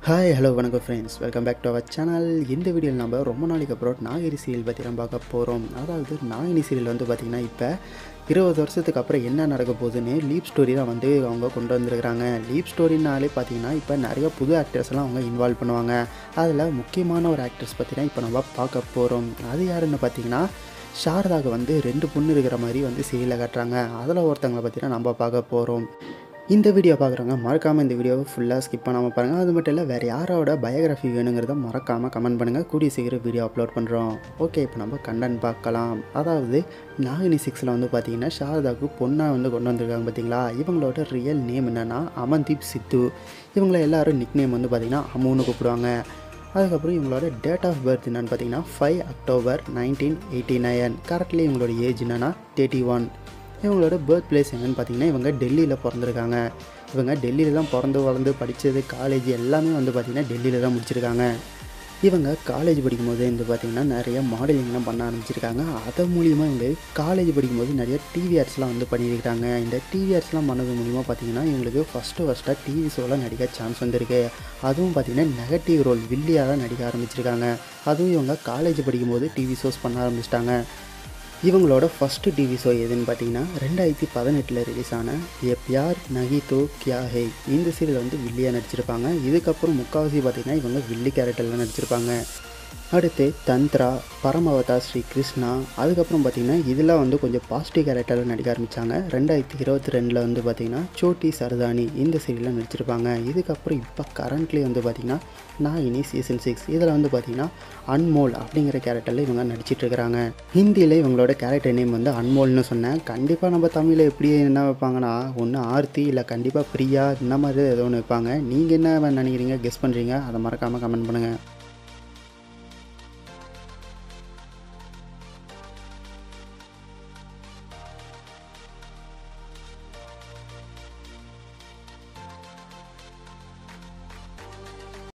hi hello வணக்கம் friends welcome back to our channel இந்த வீடியோவில் நம்ம ரொம்ப நாளைக்கு அப்புறம் நாகினி சீரியல் பற்றி நம்ம பார்க்க போகிறோம் அதாவது நாகினி சீரியல் வந்து பார்த்திங்கன்னா இப்போ இருபது வருஷத்துக்கு அப்புறம் என்ன நடக்க போகுதுன்னு லீப் ஸ்டோரி தான் வந்து அவங்க கொண்டு வந்திருக்கிறாங்க லீப் ஸ்டோரினாலே பார்த்தீங்கன்னா இப்போ நிறைய புது ஆக்டர்ஸ்லாம் அவங்க இன்வால்வ் பண்ணுவாங்க அதில் முக்கியமான ஒரு ஆக்டர்ஸ் பற்றி தான் இப்போ நம்ம பார்க்க போகிறோம் அது யாருன்னு பார்த்தீங்கன்னா சாரதாவுக்கு வந்து ரெண்டு பொண்ணு இருக்கிற மாதிரி வந்து சீரியலில் காட்டுறாங்க அதில் ஒருத்தங்களை பற்றி தான் நம்ம பார்க்க போகிறோம் இந்த வீடியோ பார்க்குறவங்க மறக்காமல் இந்த வீடியோவை ஃபுல்லாக ஸ்கிப் பண்ணாமல் பாருங்கள் அது மட்டும் இல்லை வேறு யாரோட பயோகிராஃபி வேணுங்கிறத மறக்காமல் கமெண்ட் பண்ணுங்கள் கூடிய சீக்கிரம் வீடியோ அப்லோட் பண்ணுறோம் ஓகே இப்போ நம்ம கண்டென்ட் பார்க்கலாம் அதாவது நாகினி சிக்ஸில் வந்து பார்த்தீங்கன்னா சாரதாவுக்கு பொண்ணாக வந்து கொண்டு வந்திருக்காங்க பார்த்தீங்களா இவங்களோட ரியல் நேம் என்னென்னா அமன்தீப் சித்து இவங்கள எல்லாரும் நிக் நேம் வந்து பார்த்திங்கன்னா அம்முன்னு கூப்பிடுவாங்க அதுக்கப்புறம் இவங்களோட டேட் ஆஃப் பர்த் என்னென்னு பார்த்தீங்கன்னா five October nineteen eighty nine correctly இவங்களோட ஏஜ் என்னென்னா தேர்ட்டி ஒன் இவங்களோட பர்த் பிளேஸ் எங்கன்னு பார்த்தீங்கன்னா இவங்க டெல்லியில் பிறந்திருக்காங்க இவங்க டெல்லியில் தான் பிறந்து வளர்ந்து படித்தது காலேஜ் எல்லாமே வந்து பார்த்திங்கன்னா டெல்லியில் தான் முடிச்சிருக்காங்க இவங்க காலேஜ் படிக்கும்போது வந்து பார்த்திங்கன்னா நிறைய மாடலிங்லாம் பண்ண ஆரம்பிச்சிருக்காங்க அதன் மூலிமா இவங்க காலேஜ் படிக்கும்போது நிறைய டிவி ஆர்ட்ஸ்லாம் வந்து பண்ணியிருக்காங்க இந்த டிவி ஆர்ட்ஸ்லாம் பண்ணது மூலிமா பார்த்திங்கன்னா இவங்களுக்கு ஃபஸ்ட்டு ஃபஸ்ட்டாக டிவி ஷோவில் நடிக்க சான்ஸ் வந்திருக்கு அதுவும் பார்த்திங்கன்னா நெகட்டிவ் ரோல் வில்லியாக தான் நடிக்க ஆரம்பிச்சிருக்காங்க அதுவும் இவங்க காலேஜ் படிக்கும்போது டிவி ஷோஸ் பண்ண ஆரம்பிச்சிட்டாங்க இவங்களோட ஃபஸ்ட்டு டிவி ஷோ எதுன்னு பார்த்தீங்கன்னா ரெண்டாயிரத்தி பதினெட்டில் ரிலீஸ் ஆன ஏ பியார் நகி தோ கியா ஹே இந்த சீரியல் வந்து வில்லியாக நடிச்சிருப்பாங்க இதுக்கப்புறம் முக்கால்வாசி பார்த்தீங்கன்னா இவங்க வில்லி கேரக்டரில் நடிச்சிருப்பாங்க அடுத்து தந்த்ரா பரமவதா ஸ்ரீ கிருஷ்ணா அதுக்கப்புறம் பார்த்திங்கன்னா இதெல்லாம் வந்து கொஞ்சம் பாசிட்டிவ் கேரக்டரில் நடிக்க ஆரம்பித்தாங்க ரெண்டாயிரத்தி இருபத்தி ரெண்டில் வந்து பார்த்திங்கன்னா சோட்டி சரதானி இந்த சீரியலில் நடிச்சிருப்பாங்க இதுக்கப்புறம் இப்போ கரண்ட்லி வந்து பார்த்திங்கன்னா நாகினி சீசன் சிக்ஸ் இதில் வந்து பார்த்திங்கன்னா அன்மோல் அப்படிங்கிற கேரக்டரில் இவங்க நடிச்சிட்டு இருக்கிறாங்க ஹிந்தியில் இவங்களோட கேரக்டர் நேம் வந்து அன்மோல்னு சொன்னேன் கண்டிப்பாக நம்ம தமிழில் எப்படி என்ன வைப்பாங்கன்னா ஒன்று ஆர்த்தி இல்லை கண்டிப்பாக பிரியா இந்த மாதிரி ஏதோ ஒன்று வைப்பாங்க நீங்கள் என்ன நினைக்கிறீங்க கெஸ் பண்ணுறீங்க அதை மறக்காமல் கமெண்ட் பண்ணுங்கள்